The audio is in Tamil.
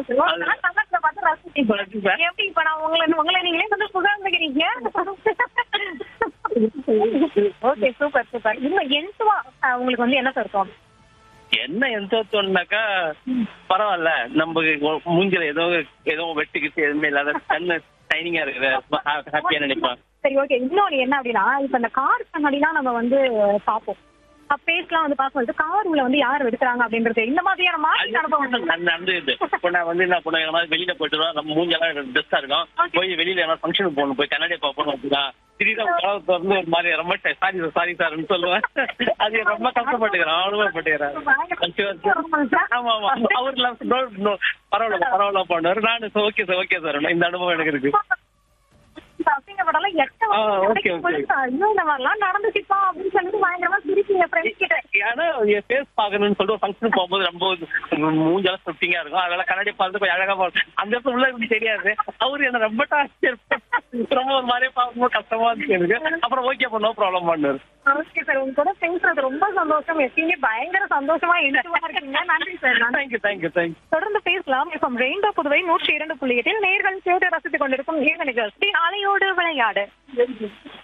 Okay, ஒரு நாள் கண்ணாடில பார்த்து ரசிச்சீங்க. ரசிப்பேன். எப்படி இப்ப நான் உங்களை உங்களை நீங்களே வந்து புகழ்ந்துக்கிறீங்க ஓகே சூப்பர் சூப்பர் இன்னும் என்சுவா உங்களுக்கு வந்து என்ன சார் தோணும் என்ன எந்த தோணுனாக்கா பரவாயில்ல நம்ம மூஞ்சில ஏதோ ஏதோ வெட்டுக்கிட்டு எதுவுமே இல்லாத கண்ணு ஷைனிங்கா இருக்குது ஹாப்பியா நினைப்பேன் சரி ஓகே இன்னொன்னு என்ன அப்படின்னா இப்ப இந்த கார் கண்ணாடிலாம் நம்ம வந்து பார்ப்போம் பேஸ்லாம் வந்து பார்க்கும்போது கார் உள்ள வந்து யார் எடுக்கிறாங்க அப்படின்றது இந்த மாதிரியான மாதிரி அனுபவம் அது நடந்தது இப்போ நான் வந்து என்ன பண்ணுவேன் எங்கேயாவது வெளியில போயிட்டு வருவேன் நம்ம மூஞ்செல்லாம் ட்ரெஸ்ஸா இருக்கும் போய் வெளியில எல்லாம் ஃபங்க்ஷனுக்கு போகணும் போய் கண்ணாடியை பார்ப்போம் அப்படின்னா திடீர்னு கலவை திறந்து ஒரு மாதிரி ரொம்ப சாரி சாரி சார்னு சொல்லுவேன் அது ரொம்ப கஷ்டப்பட்டுக்கிறேன் அனுபவப்பட்டுக்கிறேன் ஆமா ஆமா அவர்லாம் no, no, பரவாயில்ல பரவாயில்ல பண்ணுவாரு நானு ஓகே சார் ஓகே சார் இந்த அனுபவம் எனக்கு இருக்கு அப்படிங்கப்படலாம் எட்ட ஆ, வருஷம் okay, வரைக்கும் okay. போலீஸா, ஐயோ இந்த மாதிரிலாம் நடந்துச்சுப்பா அப்படின்னு சொல்லிட்டு பயங்கரமா சிரிப்பீங்க ஃப்ரெண்ட்ஸ் கிட்ட ஏன்னா என் ஃபேஸ் பாக்கணும்னு சொல்லிட்டு ஒரு ஃபங்க்ஷன் போகும்போது ரொம்ப மூஞ்செல்லாம் சுட்டிங்கா இருக்கும் அதெல்லாம் கண்ணாடி பார்த்து கொஞ்சம் அழகா பார்த்து அந்த இடத்துல உள்ள இருந்து தெரியாது அவரு என்ன ரொம்ப டார்ச்சர் ரொம்ப ஒரு மாதிரியே பார்க்கும்போது கஷ்டமா இருந்துச்சு எனக்கு அப்புறம் ஓகே பண்ணோ ப்ராப்ளம் பண்ணாரு ஓகே சார் உங்க கூட பேசுறது ரொம்ப சந்தோஷம் எப்பயுமே பயங்கர சந்தோஷமா இன்சுவா இருக்கீங்க நன்றி சார் நன்றி தேங்க்யூ தேங்க்யூ தேங்க்யூ தொடர்ந்து பேசலாம் இப்போ ரெயின்போ புதுவை நூற்றி இரண்டு புள்ளி எட்டில் நேர்கள் கேட்டு ரசித்துக் கொண்டிருக்கும் ஏக நிகழ்ச்சி அலையோடு விளையாடு